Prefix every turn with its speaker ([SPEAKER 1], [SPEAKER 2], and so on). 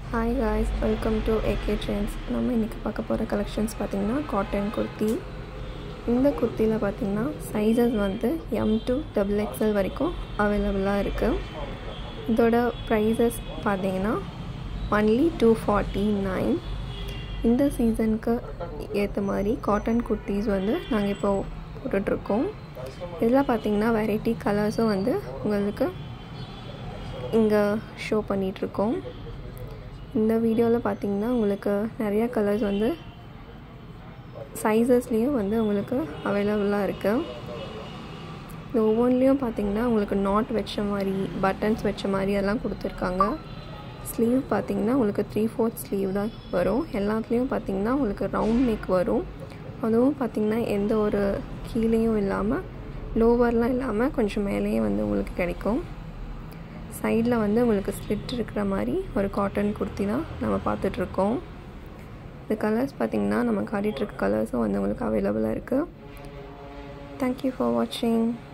[SPEAKER 1] hi guys welcome to AK trends நம்ம இன்றைக்கி பார்க்க போகிற கலெக்ஷன்ஸ் பார்த்திங்கன்னா காட்டன் குர்த்தி இந்த குர்த்தியில் பார்த்திங்கன்னா சைஸஸ் வந்து எம் டு டபுள் எக்ஸ்எல் வரைக்கும் அவைலபிளாக இருக்குது இதோட ப்ரைஸஸ் பார்த்திங்கன்னா ஒன்லி டூ ஃபார்ட்டி நைன் இந்த சீசனுக்கு ஏற்ற மாதிரி காட்டன் குர்த்திஸ் வந்து நாங்கள் இப்போ போட்டுட்ருக்கோம் இதில் பார்த்திங்கன்னா வெரைட்டி கலர்ஸும் வந்து உங்களுக்கு இங்கே ஷோ பண்ணிகிட்ருக்கோம் இந்த வீடியோவில் பார்த்தீங்கன்னா உங்களுக்கு நிறையா கலர்ஸ் வந்து சைஸஸ்லேயும் வந்து உங்களுக்கு அவைலபிளாக இருக்குது இந்த ஒவ்வொன்றிலையும் பார்த்தீங்கன்னா உங்களுக்கு நாட் வச்ச மாதிரி பட்டன்ஸ் வச்ச மாதிரி எல்லாம் கொடுத்துருக்காங்க ஸ்லீவ் பார்த்தீங்கன்னா உங்களுக்கு த்ரீ ஃபோர்த் ஸ்லீவ் தான் வரும் எல்லாத்துலேயும் பார்த்தீங்கன்னா உங்களுக்கு ரவுண்ட் நெக் வரும் அதுவும் பார்த்திங்கன்னா எந்த ஒரு கீழேயும் இல்லாமல் லோவர்லாம் இல்லாமல் கொஞ்சம் மேலேயே வந்து உங்களுக்கு கிடைக்கும் சைடில் வந்து உங்களுக்கு ஸ்லிட் இருக்கிற மாதிரி ஒரு காட்டன் குர்த்தி தான் நம்ம பார்த்துட்ருக்கோம் இந்த கலர்ஸ் பார்த்திங்கன்னா நம்ம காட்டிகிட்ருக்க கலர்ஸும் வந்து உங்களுக்கு அவைலபிளாக இருக்குது தேங்க்யூ ஃபார் வாட்சிங்